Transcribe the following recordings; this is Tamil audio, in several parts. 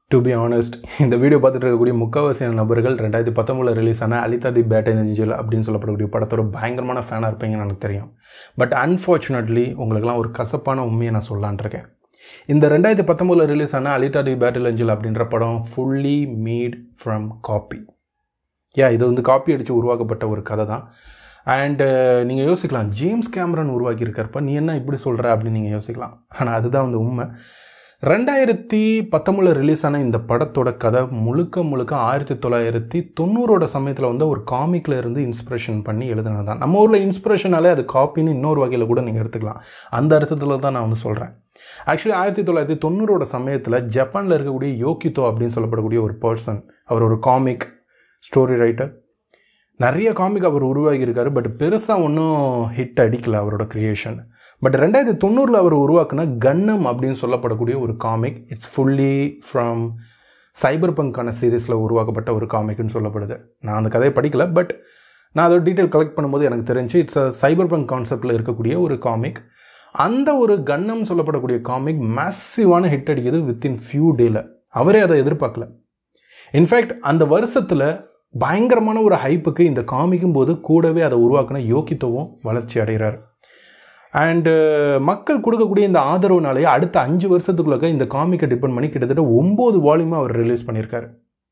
டு பி ஆனஸ்ட் இந்த வீடியோ பார்த்துட்டு இருக்கக்கூடிய முக்கால்வாசியான நபர்கள் ரெண்டாயிரத்தி பத்தொம்பதில் ரிலீஸ் ஆன அலிதா தி பேட் ஏஞ்சல் அப்படின்னு சொல்லப்படக்கூடிய படத்தோட பயங்கரமான ஃபேனாக இருப்பீங்கன்னு எனக்கு தெரியும் பட் அன்ஃபார்ச்சுனேட்லி உங்களுக்குலாம் ஒரு கசப்பான உண்மையை நான் சொல்லலான் இருக்கேன் இந்த ரெண்டாயிரத்தி பத்தொம்பதில் ரிலீஸ் ஆன அலிதா தி பேட்டில் ஏஞ்சல் அப்படின்ற படம் fully made from copy yeah இது வந்து காப்பி அடித்து உருவாக்கப்பட்ட ஒரு கதை தான் அண்டு நீங்கள் யோசிக்கலாம் ஜேம்ஸ் கேமரன் உருவாக்கியிருக்கிறப்ப நீ என்ன இப்படி சொல்கிற அப்படின்னு நீங்கள் யோசிக்கலாம் ஆனால் அதுதான் வந்து உண்மை ரெண்டாயிரத்தி பத்தொம்பதில் ரிலீஸ் ஆன இந்த படத்தோட கதை முழுக்க முழுக்க ஆயிரத்தி தொள்ளாயிரத்தி தொண்ணூறோட சமயத்தில் வந்து ஒரு காமிக்கில் இருந்து இன்ஸ்பிரேஷன் பண்ணி எழுதுனது தான் நம்ம ஊரில் இன்ஸ்பிரேஷனாலே அது காப்பின்னு இன்னொரு வகையில் கூட நீங்கள் எடுத்துக்கலாம் அந்த அர்த்தத்தில் தான் நான் வந்து சொல்கிறேன் ஆக்சுவலி ஆயிரத்தி தொள்ளாயிரத்தி தொண்ணூறோட சமயத்தில் ஜப்பானில் இருக்கக்கூடிய யோகித்தோ அப்படின்னு சொல்லப்படக்கூடிய ஒரு பர்சன் அவர் ஒரு காமிக் ஸ்டோரி ரைட்டர் நிறைய காமிக் அவர் உருவாகியிருக்காரு பட் பெருசாக ஒன்றும் ஹிட் அடிக்கல அவரோட க்ரியேஷன் பட் ரெண்டாயிரத்தி தொண்ணூறில் அவர் உருவாக்குன கன்னம் அப்படின்னு சொல்லப்படக்கூடிய ஒரு comic it's fully from cyber பங்கான சீரீஸில் உருவாக்கப்பட்ட ஒரு காமிக்னு சொல்லப்படுது நான் அந்த கதையை படிக்கல பட் நான் அதோட டீட்டெயில் கலெக்ட் பண்ணும்போது எனக்கு தெரிஞ்சு இட்ஸ் அ சைபர் பங்க் கான்செப்டில் இருக்கக்கூடிய ஒரு காமிக் அந்த ஒரு கன்னம் சொல்லப்படக்கூடிய காமிக் மேசிவான ஹிட் அடிக்குது வித்தின் ஃபியூ டேல அவரே அதை எதிர்பார்க்கல இன்ஃபேக்ட் அந்த வருஷத்தில் பயங்கரமான ஒரு ஹைப்புக்கு இந்த காமிக்கும் போது கூடவே அதை உருவாக்கின யோகித்தோவும் வளர்ச்சி அடைகிறார் அண்டு மக்கள் கொடுக்கக்கூடிய இந்த ஆதரவுனாலேயே அடுத்த அஞ்சு வருஷத்துக்குள்ளே இந்த காமிக்கை டிபெண்ட் பண்ணி கிட்டத்தட்ட ஒம்பது வால்யூமாக அவர் ரிலீஸ் பண்ணியிருக்காரு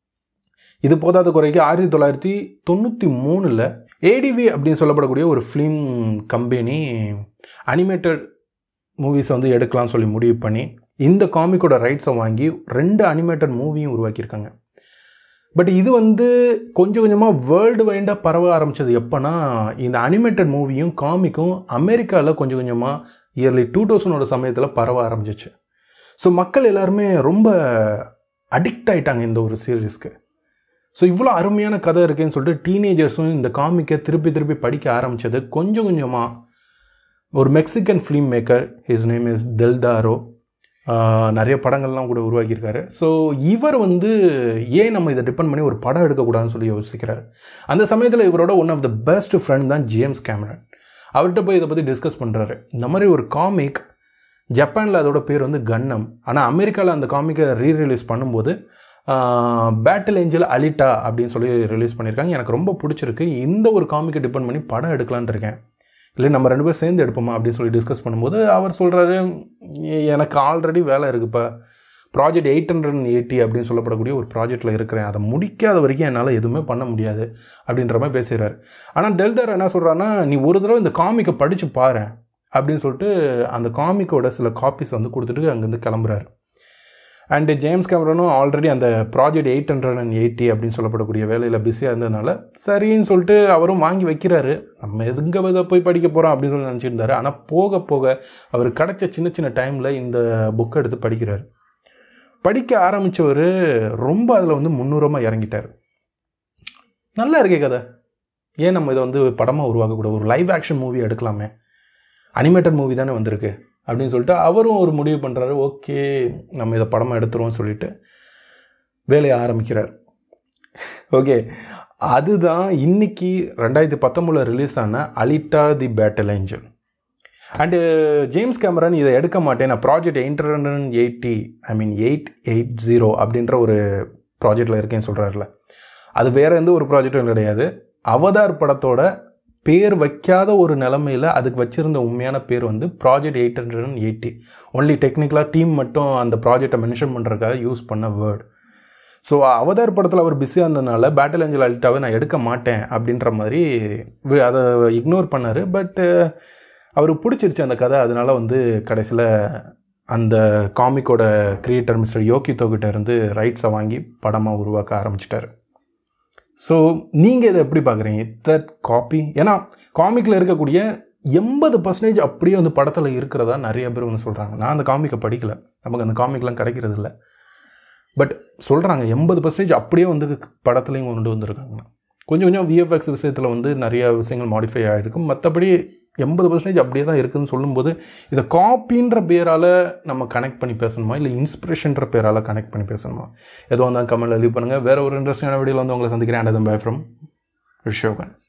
இது போதாத குறைக்கு ஆயிரத்தி தொள்ளாயிரத்தி தொண்ணூற்றி மூணில் ஏடிவி அப்படின்னு சொல்லப்படக்கூடிய ஒரு ஃபிலிம் கம்பெனி அனிமேட்டட் மூவிஸை வந்து எடுக்கலாம்னு சொல்லி முடிவு பண்ணி இந்த காமிக்கோட ரைட்ஸை வாங்கி ரெண்டு அனிமேட்டட் மூவியும் உருவாக்கியிருக்காங்க பட் இது வந்து கொஞ்சம் கொஞ்சமாக வேர்ல்டு வைண்டாக பரவ ஆரம்பித்தது எப்போனா இந்த அனிமேட்டட் மூவியும் காமிக்கும் அமெரிக்காவில் கொஞ்சம் கொஞ்சமாக இயர்லி டூ தௌசண்டோட சமயத்தில் பரவ ஆரம்பிச்சிச்சு ஸோ மக்கள் எல்லாருமே ரொம்ப அடிக்ட் ஆகிட்டாங்க இந்த ஒரு சீரீஸ்க்கு ஸோ இவ்வளோ அருமையான கதை இருக்குன்னு சொல்லிட்டு டீனேஜர்ஸும் இந்த காமிக்கை திருப்பி திருப்பி படிக்க ஆரம்பித்தது கொஞ்சம் கொஞ்சமாக ஒரு Mexican film maker his name is del Toro நிறைய படங்கள்லாம் கூட உருவாக்கியிருக்காரு ஸோ இவர் வந்து ஏன் நம்ம இதை டிபெண்ட் பண்ணி ஒரு படம் எடுக்கக்கூடாதுன்னு சொல்லி யோசிக்கிறார் அந்த சமயத்தில் இவரோட one of the best friend தான் ஜேம்ஸ் கேமரன் அவர்கிட்ட போய் இதை பற்றி டிஸ்கஸ் பண்ணுறாரு இந்த மாதிரி ஒரு காமிக் ஜப்பானில் அதோட பேர் வந்து கன்னம் ஆனால் அமெரிக்காவில் அந்த காமிக்கை ரீ ரிலீஸ் பண்ணும்போது பேட்டில் ஏஞ்சல் அலிட்டா அப்படின்னு சொல்லி ரிலீஸ் பண்ணியிருக்காங்க எனக்கு ரொம்ப பிடிச்சிருக்கு இந்த ஒரு காமிக்கை டிபெண்ட் பண்ணி படம் எடுக்கலான் இருக்கேன் இல்லை நம்ம ரெண்டு பேரும் சேர்ந்து எடுப்போமா அப்படின்னு சொல்லி டிஸ்கஸ் பண்ணும்போது அவர் சொல்கிறாரு எனக்கு ஆல்ரெடி வேலை இருக்குப்பா project eight hundred and eighty அப்படின்னு சொல்லப்படக்கூடிய ஒரு ப்ராஜெக்ட்டில் இருக்கிறேன் அதை முடிக்காத வரைக்கும் என்னால் எதுவுமே பண்ண முடியாது அப்படின்ற மாதிரி பேசுகிறார் ஆனால் டெல்தார் என்ன சொல்கிறான்னா நீ ஒரு தடவை இந்த காமிக்கை படித்து பாரு அப்படின்னு சொல்லிட்டு அந்த காமிக்கோட சில காப்பீஸ் வந்து கொடுத்துட்டு அங்கேருந்து கிளம்புறாரு அண்டு ஜேம்ஸ் கேமரனும் ஆல்ரெடி அந்த project eight hundred and eighty அப்படின்னு சொல்லப்படக்கூடிய வேலையில் பிஸியாக இருந்ததுனால சரின்னு சொல்லிட்டு அவரும் வாங்கி வைக்கிறாரு நம்ம எதுங்க இதை போய் படிக்க போகிறோம் அப்படின்னு சொல்லி நினச்சிருந்தாரு ஆனால் போக போக அவர் கிடச்ச சின்ன சின்ன டைமில் இந்த புக்கை எடுத்து படிக்கிறார் படிக்க ஆரம்பித்தவர் ரொம்ப அதில் வந்து முன்னூறமாக இறங்கிட்டார் நல்லா இருக்கே கதை ஏன் நம்ம இதை வந்து படமாக உருவாக்கக்கூடாது ஒரு லைவ் ஆக்ஷன் மூவி எடுக்கலாமே அனிமேட்டட் மூவி தானே வந்திருக்கு அப்படின்னு சொல்லிட்டு அவரும் ஒரு முடிவு பண்ணுறாரு ஓகே நம்ம இதை படமாக எடுத்துருவோம் சொல்லிட்டு வேலையை ஆரம்பிக்கிறார் ஓகே அதுதான் இன்னைக்கு ரெண்டாயிரத்தி பத்தொம்பதில் ரிலீஸ் ஆன Alita the Battle Angel and James Cameron இதை எடுக்க மாட்டேன் நான் project eight hundred eighty I mean eight eight zero அப்படின்ற ஒரு ப்ராஜெக்டில் இருக்கேன்னு சொல்கிறாருல அது வேறு எந்த ஒரு ப்ராஜெக்டும் கிடையாது அவதார் படத்தோட பேர் வைக்காத ஒரு நிலமையில் அதுக்கு வச்சுருந்த உண்மையான பேர் வந்து project eight hundred and eighty only டெக்னிக்கலாக டீம் மட்டும் அந்த ப்ராஜெக்டை மென்ஷன் பண்ணுறதுக்காக யூஸ் பண்ண வேர்டு ஸோ அவதார் படத்தில் அவர் பிஸியாக இருந்ததுனால பேட்டில் ஏஞ்சல் அல்ட்டாவை நான் எடுக்க மாட்டேன் அப்படின்ற மாதிரி அதை இக்னோர் பண்ணார் பட் அவருக்கு பிடிச்சிருச்சு அந்த கதை அதனால வந்து கடைசியில் அந்த காமிக்கோட கிரியேட்டர் மிஸ்டர் யோகித்தோ கிட்ட இருந்து ரைட்ஸை வாங்கி படமாக உருவாக்க ஆரம்பிச்சிட்டாரு ஸோ நீங்கள் இதை எப்படி பார்க்குறீங்க தட் காப்பி ஏன்னா காமிக்கில் இருக்கக்கூடிய எண்பது பர்சன்டேஜ் அப்படியே வந்து படத்தில் இருக்கிறதா நிறைய பேர் வந்து சொல்கிறாங்க நான் அந்த காமிக்கை படிக்கலை நமக்கு அந்த காமிக்லாம் கிடைக்கிறது இல்லை பட் சொல்கிறாங்க எண்பது பர்சன்டேஜ் அப்படியே வந்து படத்துலையும் கொண்டு வந்திருக்காங்க கொஞ்சம் கொஞ்சம் விஎஃப்எக்ஸ் விஷயத்தில் வந்து நிறைய விஷயங்கள் மாடிஃபை ஆகிருக்கும் மற்றபடி எண்பது பர்சன்டேஜ் அப்படியே தான் இருக்குதுன்னு சொல்லும்போது இதை காப்பின்ற பேரால் நம்ம கனெக்ட் பண்ணி பேசணுமா இல்லை இன்ஸ்பிரேஷன்ற பேரால் கனெக்ட் பண்ணி பேசணுமா எதுவும் வந்தால் கமெண்ட் லீவ் பண்ணுங்கள் வேறு ஒரு இன்ட்ரெஸ்டிங்கான வீடியோவில் வந்து உங்களை சந்திக்கிறேன் அண்ட் பை ஃப்ரம் ரிஷோகன்